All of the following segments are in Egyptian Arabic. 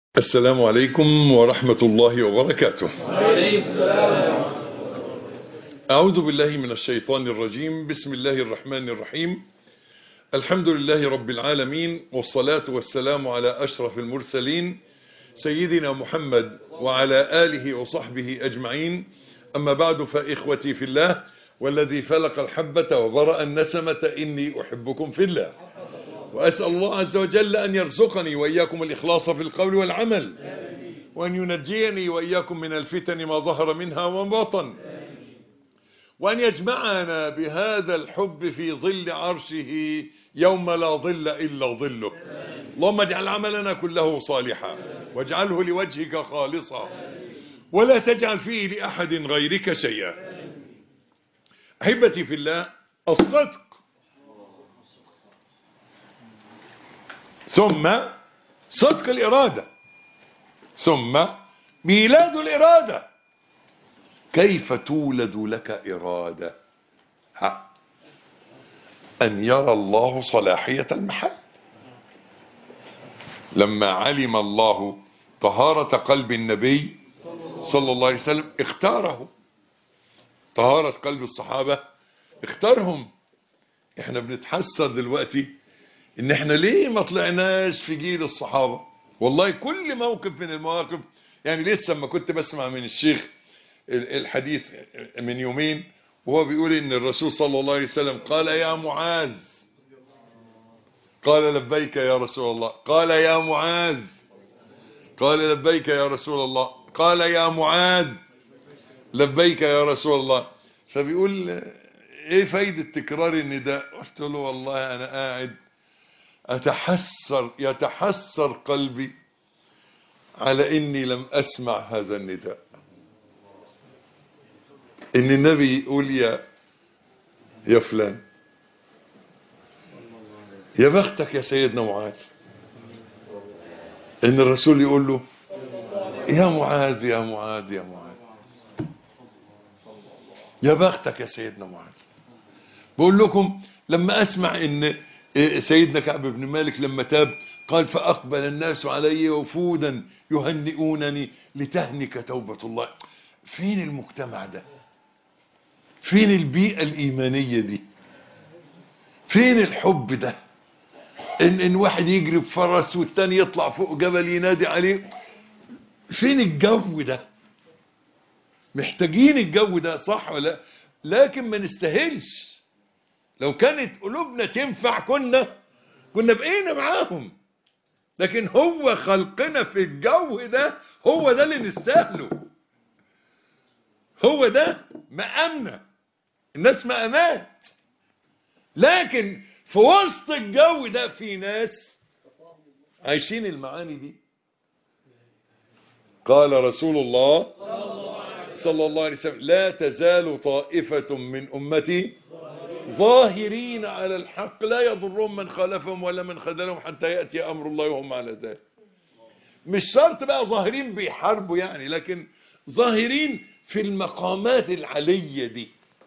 السلام عليكم ورحمة الله وبركاته أعوذ بالله من الشيطان الرجيم بسم الله الرحمن الرحيم الحمد لله رب العالمين والصلاة والسلام على أشرف المرسلين سيدنا محمد وعلى آله وصحبه أجمعين أما بعد فإخوتي في الله والذي فلق الحبة وبرأ النسمة إني أحبكم في الله وأسأل الله عز وجل أن يرزقني وإياكم الإخلاص في القول والعمل وأن ينجيني وإياكم من الفتن ما ظهر منها وما بطن وأن يجمعنا بهذا الحب في ظل عرشه يوم لا ظل إلا ظله اللهم اجعل عملنا كله صالحا واجعله لوجهك خالصا ولا تجعل فيه لأحد غيرك شيئا أحبتي في الله الصدق ثم صدق الإرادة ثم ميلاد الإرادة كيف تولد لك إرادة ها أن يرى الله صلاحية المحل لما علم الله طهارة قلب النبي صلى الله عليه وسلم اختاره طهارة قلب الصحابة اختارهم احنا بنتحسر دلوقتي ان احنا ليه ما طلعناش في جيل الصحابة والله كل موقف من المواقف يعني لسه لما كنت بسمع من الشيخ الحديث من يومين وهو بيقول ان الرسول صلى الله عليه وسلم قال يا معاذ قال لبيك يا رسول الله قال يا معاذ قال لبيك يا رسول الله قال يا معاذ لبيك يا رسول الله فبيقول ايه فايدة تكرار النداء قلت له والله انا قاعد أتحسر يتحسر قلبي على إني لم أسمع هذا النداء إن النبي يقول يا يا فلان يا بختك يا سيدنا معاذ إن الرسول يقول له يا معاذ يا معاذ يا معاذ يا بختك يا سيدنا معاذ بقول لكم لما أسمع إن سيدنا كعب بن مالك لما تاب قال فأقبل الناس علي وفودا يهنئونني لتهنك توبة الله فين المجتمع ده فين البيئة الإيمانية دي فين الحب ده إن, إن واحد يجري بفرس والتاني يطلع فوق جبل ينادي عليه فين الجو ده محتاجين الجو ده صح ولا لكن ما نستاهلش لو كانت قلوبنا تنفع كنا كنا بقينا معاهم لكن هو خلقنا في الجو ده هو ده اللي نستاهله هو ده مقامنا الناس مقامات لكن في وسط الجو ده في ناس عايشين المعاني دي قال رسول الله صلى الله عليه وسلم لا تزال طائفة من أمتي ظاهرين على الحق لا يضرهم من خالفهم ولا من خذلهم حتى يأتي أمر الله وهم على ذلك مش شرط بقى ظاهرين بيحاربوا يعني لكن ظاهرين في المقامات العالية دي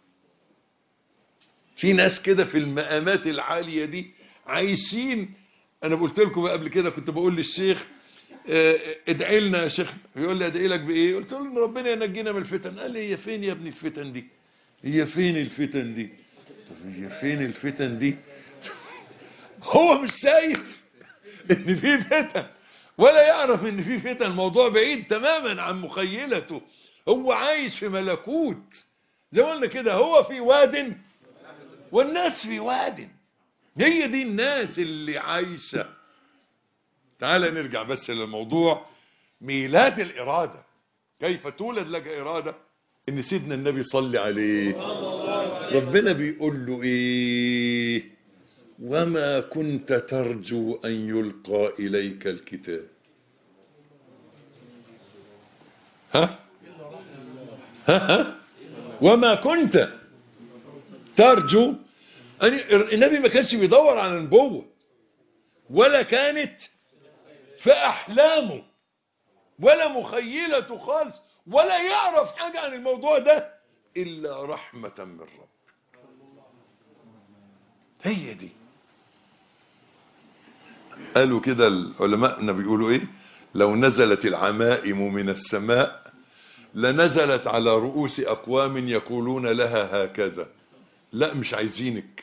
في ناس كده في المقامات العالية دي عايشين انا قلت لكم قبل كده كنت بقول للشيخ ادعي لنا يا شيخ يقول لي ادعي لك بايه قلت له ان ربنا ينجينا من الفتن قال لي هي فين يا ابني الفتن دي هي فين الفتن دي طب هي فين الفتن دي هو مش شايف ان في فتن ولا يعرف ان في فتن الموضوع بعيد تماما عن مخيلته هو عايش في ملكوت زي ما قلنا كده هو في واد والناس في واد هي دي الناس اللي عايشة تعال نرجع بس للموضوع ميلاد الإرادة كيف تولد لك إرادة ان سيدنا النبي صلى عليه ربنا بيقول له ايه وما كنت ترجو ان يلقى اليك الكتاب ها ها, ها؟ وما كنت ترجو النبي ما كانش بيدور على النبوة ولا كانت في احلامه ولا مخيلته خالص ولا يعرف حاجة عن الموضوع ده إلا رحمة من رب هي دي قالوا كده العلماءنا بيقولوا ايه لو نزلت العمائم من السماء لنزلت على رؤوس أقوام يقولون لها هكذا لا مش عايزينك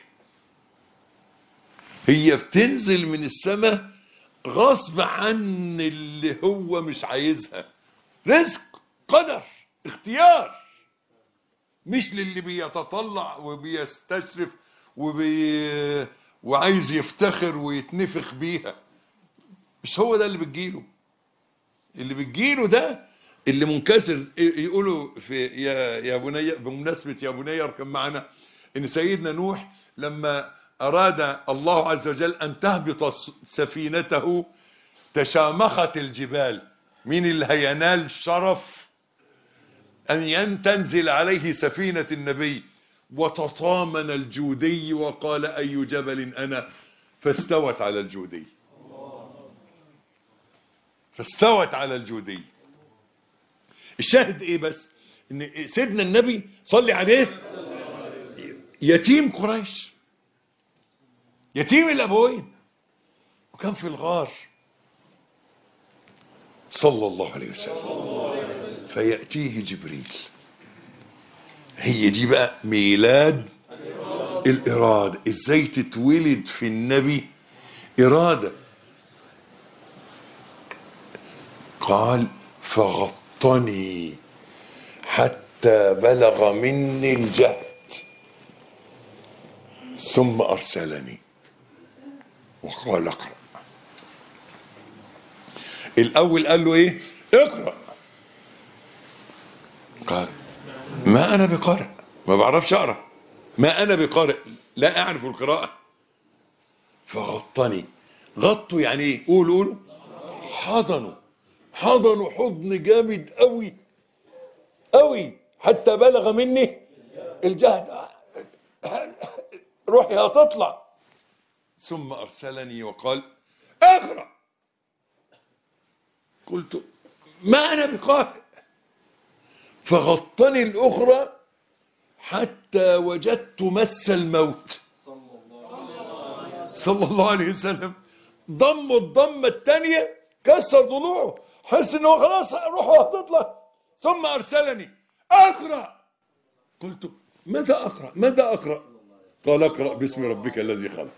هي بتنزل من السماء غصب عن اللي هو مش عايزها رزق قدر اختيار مش للي بيتطلع وبيستشرف وبي... وعايز يفتخر ويتنفخ بيها مش هو ده اللي بتجيله اللي بتجيله ده اللي منكسر يقولوا في يا يا بني بمناسبه يا بني اركب معنا ان سيدنا نوح لما اراد الله عز وجل ان تهبط سفينته تشامخت الجبال مين اللي هينال الشرف ان تنزل عليه سفينه النبي وتطامن الجودي وقال اي جبل انا فاستوت على الجودي فاستوت على الجودي الشاهد ايه بس ان سيدنا النبي صلي عليه يتيم قريش يتيم الابوين وكان في الغار صلى الله عليه وسلم فيأتيه جبريل هي دي بقى ميلاد الإرادة ازاي تتولد في النبي إرادة قال فغطني حتى بلغ مني الجهد ثم أرسلني وقال اقرأ الأول قال له إيه اقرأ قال ما أنا بقارئ ما بعرفش أقرأ ما أنا بقارئ لا أعرف القراءة فغطني غطوا يعني إيه قولوا قولوا حضنوا حضنوا حضن جامد قوي قوي حتى بلغ مني الجهد روحي هتطلع ثم أرسلني وقال اقرأ قلت ما أنا بقارئ فغطني الأخرى حتى وجدت مس الموت صلى الله عليه وسلم ضم الضمة الثانية كسر ضلوعه حس انه خلاص روحه هتطلع ثم ارسلني اقرا قلت ماذا اقرا ماذا اقرا قال اقرا باسم ربك الذي خلق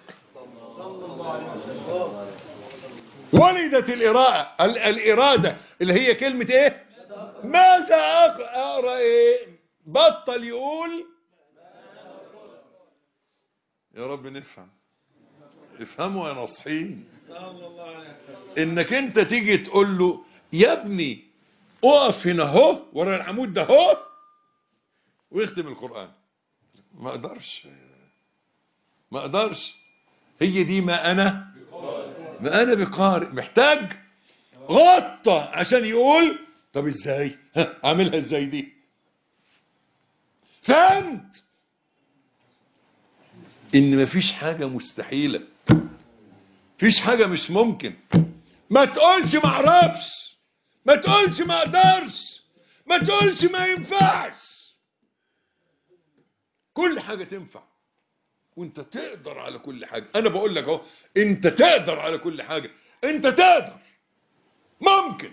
ولدت الإراءة الإرادة اللي هي كلمة ايه ماذا اقرا اقرا ايه بطل يقول يا رب نفهم افهموا يا ناصحين انك انت تيجي تقول له يا ابني اقف هنا اهو ورا العمود ده اهو ويختم القرآن ما اقدرش ما اقدرش هي دي ما انا ما انا بقارئ محتاج غطى عشان يقول طب ازاي ها اعملها ازاي دي فهمت ان مفيش حاجة مستحيلة مفيش حاجة مش ممكن ما تقولش ما اعرفش ما تقولش ما اقدرش ما تقولش ما ينفعش كل حاجة تنفع وانت تقدر على كل حاجة انا بقول لك اهو انت تقدر على كل حاجة انت تقدر ممكن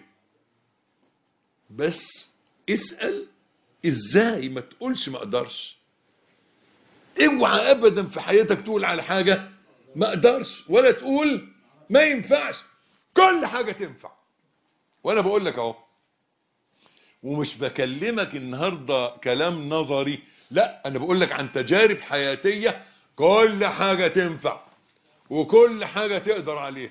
بس اسأل ازاي ما تقولش ما اقدرش اوعى ابدا في حياتك تقول على حاجة ما اقدرش ولا تقول ما ينفعش كل حاجة تنفع وانا بقول لك اهو ومش بكلمك النهاردة كلام نظري لا انا بقول لك عن تجارب حياتية كل حاجة تنفع وكل حاجة تقدر عليها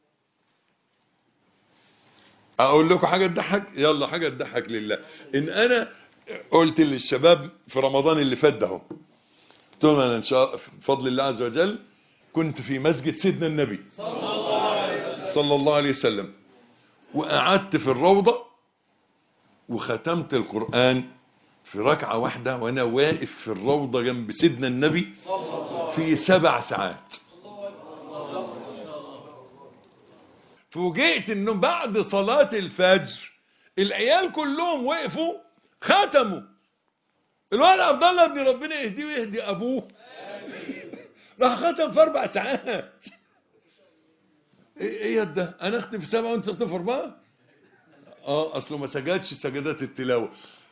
اقول لكم حاجة تضحك يلا حاجة تضحك لله ان انا قلت للشباب في رمضان اللي فات ده اهو قلت لهم انا ان شاء بفضل الله عز وجل كنت في مسجد سيدنا النبي صلى الله عليه وسلم وقعدت في الروضة وختمت القرآن في ركعة واحدة وانا واقف في الروضة جنب سيدنا النبي في سبع ساعات فوجئت انه بعد صلاة الفجر العيال كلهم وقفوا ختموا الولد عبد الله ابن ربنا يهديه ويهدي ابوه راح ختم في اربع ساعات ايه ايه ده انا اختم في سبعه وانت تختم في اربعه اه اصله ما سجدش سجدات التلاوه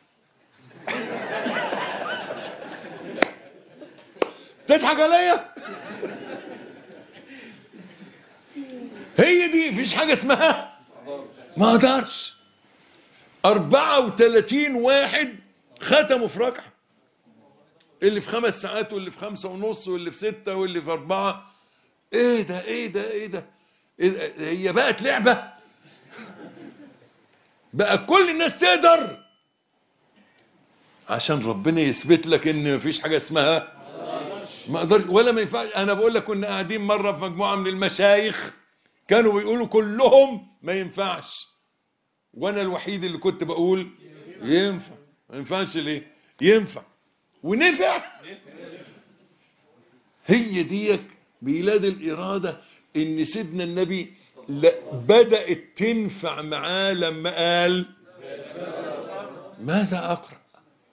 تضحك عليا هي دي مفيش حاجه اسمها ما اقدرش 34 واحد ختموا في ركعه اللي في خمس ساعات واللي في خمسة ونص واللي في ستة واللي في أربعة ايه ده ايه ده ايه ده, إيه ده؟ هي بقت لعبة بقى كل الناس تقدر عشان ربنا يثبت لك ان مفيش حاجة اسمها ما اقدرش ولا ما ينفعش انا بقول لك كنا قاعدين مرة في مجموعة من المشايخ كانوا بيقولوا كلهم ما ينفعش وانا الوحيد اللي كنت بقول ينفع ما ينفعش ليه ينفع ونفع هي ديك ميلاد الإرادة إن سيدنا النبي بدأت تنفع معاه لما قال ماذا أقرأ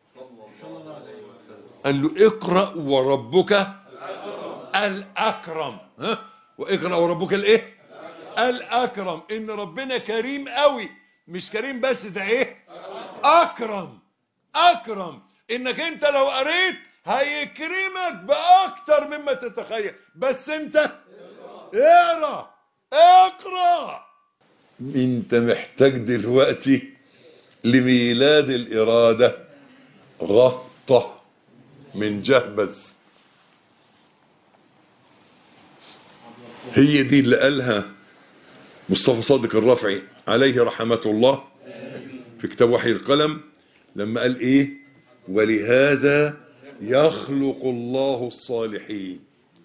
قال له اقرأ وربك الأكرم ها واقرأ وربك الايه الأكرم إن ربنا كريم قوي مش كريم بس ده ايه أكرم أكرم إنك أنت لو قريت هيكرمك بأكتر مما تتخيل بس أنت اقرأ اقرأ انت محتاج دلوقتي لميلاد الإرادة غطة من جهبذ هي دي اللي قالها مصطفى صادق الرافعي عليه رحمة الله في كتاب وحي القلم لما قال ايه ولهذا يخلق الله الصالحين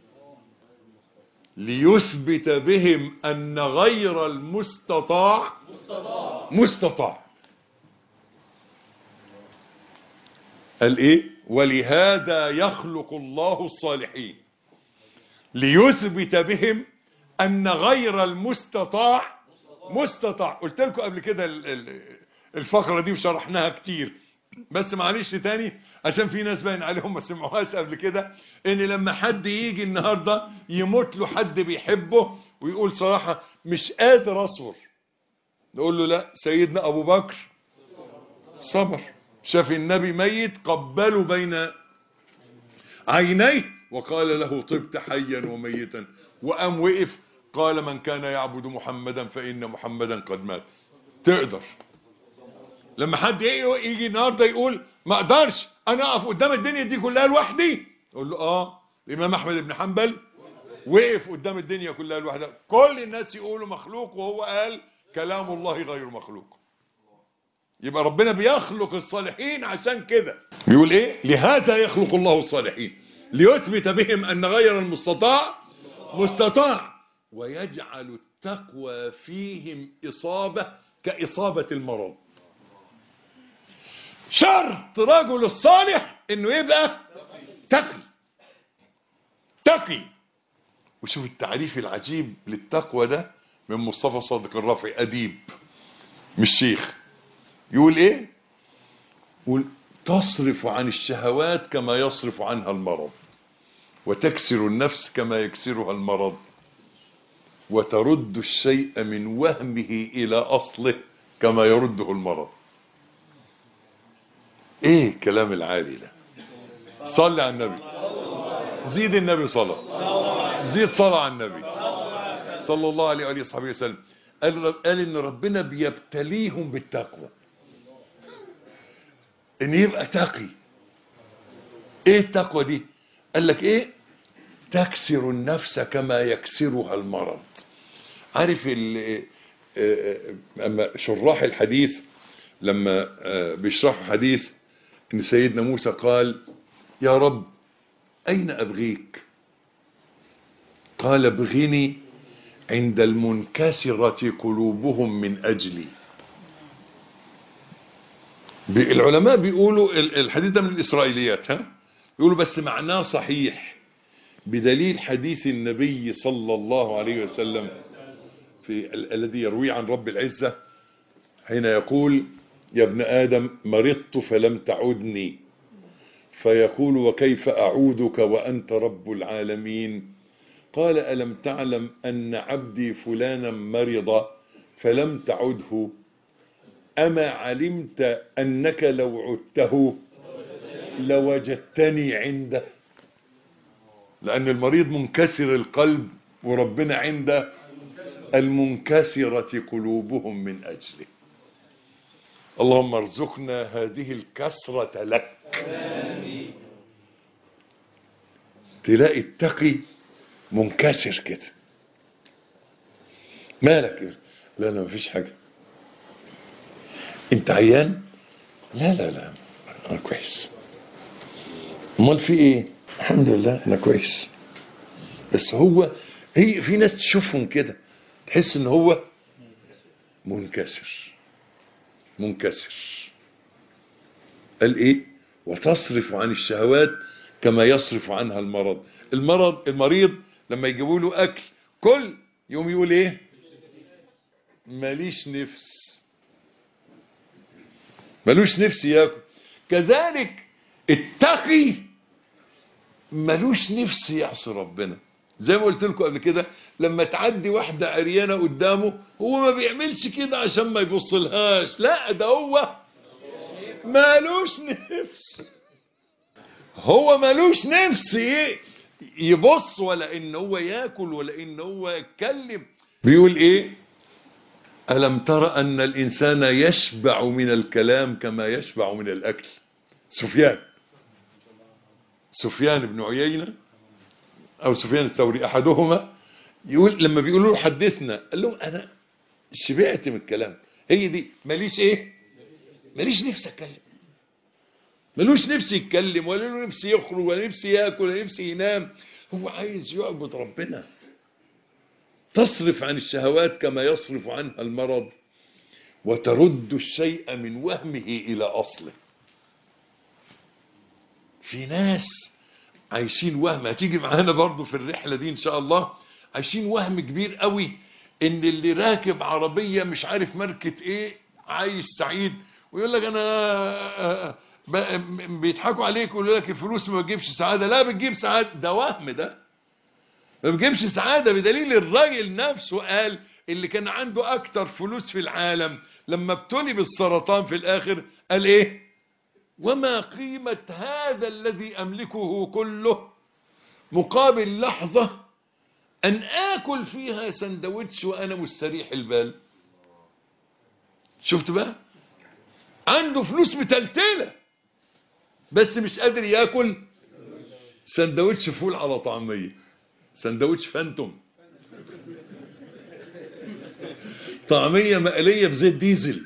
ليثبت بهم أن غير المستطاع مستطاع قال ايه ولهذا يخلق الله الصالحين ليثبت بهم أن غير المستطاع مستطاع قلت لكم قبل كده الفقرة دي وشرحناها كتير بس معلش تاني عشان في ناس باين عليهم ما سمعوهاش قبل كده ان لما حد يجي النهاردة يموت له حد بيحبه ويقول صراحة مش قادر اصبر نقول له لا سيدنا ابو بكر صبر شاف النبي ميت قبله بين عينيه وقال له طبت حيا وميتا وقام وقف قال من كان يعبد محمدا فإن محمدا قد مات تقدر لما حد يجي النهارده يقول ما اقدرش انا اقف قدام الدنيا دي كلها لوحدي اقول له اه الامام احمد بن حنبل وقف قدام الدنيا كلها لوحدها كل الناس يقولوا مخلوق وهو قال كلام الله غير مخلوق يبقى ربنا بيخلق الصالحين عشان كده بيقول ايه لهذا يخلق الله الصالحين ليثبت بهم ان غير المستطاع مستطاع ويجعل التقوى فيهم اصابه كاصابه المرض شرط رجل الصالح انه يبقى تقي تقي وشوف التعريف العجيب للتقوى ده من مصطفى صادق الرافعي اديب مش شيخ يقول ايه يقول تصرف عن الشهوات كما يصرف عنها المرض وتكسر النفس كما يكسرها المرض وترد الشيء من وهمه الى اصله كما يرده المرض ايه الكلام العالي ده صلي على النبي زيد النبي صلاة زيد صلاة على النبي صلى الله عليه وآله وصحبه وسلم قال, قال ان ربنا بيبتليهم بالتقوى ان يبقى تقي ايه التقوى دي قال لك ايه تكسر النفس كما يكسرها المرض عارف اما شراح الحديث لما بيشرحوا حديث ان سيدنا موسى قال يا رب اين ابغيك قال ابغني عند المنكسرة قلوبهم من اجلي العلماء بيقولوا الحديث ده من الاسرائيليات ها يقولوا بس معناه صحيح بدليل حديث النبي صلى الله عليه وسلم في الذي يروي عن رب العزة حين يقول يا ابن آدم مرضت فلم تعدني فيقول وكيف أعودك وأنت رب العالمين قال ألم تعلم أن عبدي فلانا مرض فلم تعده أما علمت أنك لو عدته لوجدتني عنده لأن المريض منكسر القلب وربنا عند المنكسرة قلوبهم من أجله اللهم ارزقنا هذه الكسرة لك تلاقي التقي منكسر كده مالك لا لا مفيش حاجة انت عيان لا لا لا انا كويس امال في ايه الحمد لله انا كويس بس هو هي في ناس تشوفهم كده تحس ان هو منكسر منكسر قال ايه وتصرف عن الشهوات كما يصرف عنها المرض المرض المريض لما يجيبوا له اكل كل يوم يقول ايه ماليش نفس ملوش نفس ياكل كذلك التقي ملوش نفس يعصي ربنا زي ما قلت لكم قبل كده لما تعدي واحدة عريانة قدامه هو ما بيعملش كده عشان ما يبصلهاش لا ده هو مالوش نفس هو مالوش نفس يبص ولا ان هو ياكل ولا ان هو يتكلم بيقول ايه ألم ترى أن الإنسان يشبع من الكلام كما يشبع من الأكل سفيان سفيان بن عيينة أو سفيان الثوري أحدهما يقول لما بيقولوا له حدثنا قال لهم أنا شبعت من الكلام هي دي ماليش إيه ماليش نفسي أتكلم ملوش نفسي يتكلم ولا له نفسي يخرج ولا نفسي ياكل ولا نفسي ينام هو عايز يعبد ربنا تصرف عن الشهوات كما يصرف عنها المرض وترد الشيء من وهمه إلى أصله في ناس عايشين وهم هتيجي معانا برضو في الرحلة دي إن شاء الله عايشين وهم كبير قوي إن اللي راكب عربية مش عارف ماركة إيه عايش سعيد ويقول لك أنا بيضحكوا عليك ويقول لك الفلوس ما بتجيبش سعادة لا بتجيب سعادة ده وهم ده ما بيجيبش سعادة بدليل الراجل نفسه قال اللي كان عنده أكتر فلوس في العالم لما ابتلي بالسرطان في الآخر قال إيه وما قيمة هذا الذي أملكه كله مقابل لحظة أن آكل فيها سندوتش وأنا مستريح البال شفت بقى عنده فلوس متلتلة بس مش قادر ياكل سندوتش فول على طعميه سندوتش فانتوم طعمية مقلية بزيت ديزل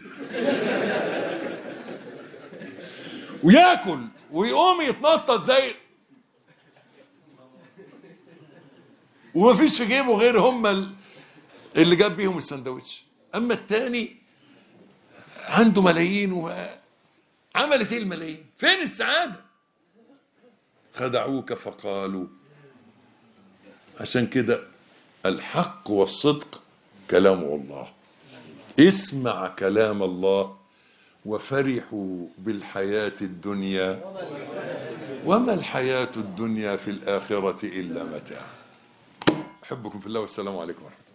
وياكل ويقوم يتنطط زي ومفيش في جيبه غير هم اللي جاب بيهم السندوتش اما التاني عنده ملايين وعملت ايه الملايين فين السعادة خدعوك فقالوا عشان كده الحق والصدق كلام الله اسمع كلام الله وفرحوا بالحياة الدنيا وما الحياة الدنيا في الآخرة إلا متاع أحبكم في الله والسلام عليكم ورحمة الله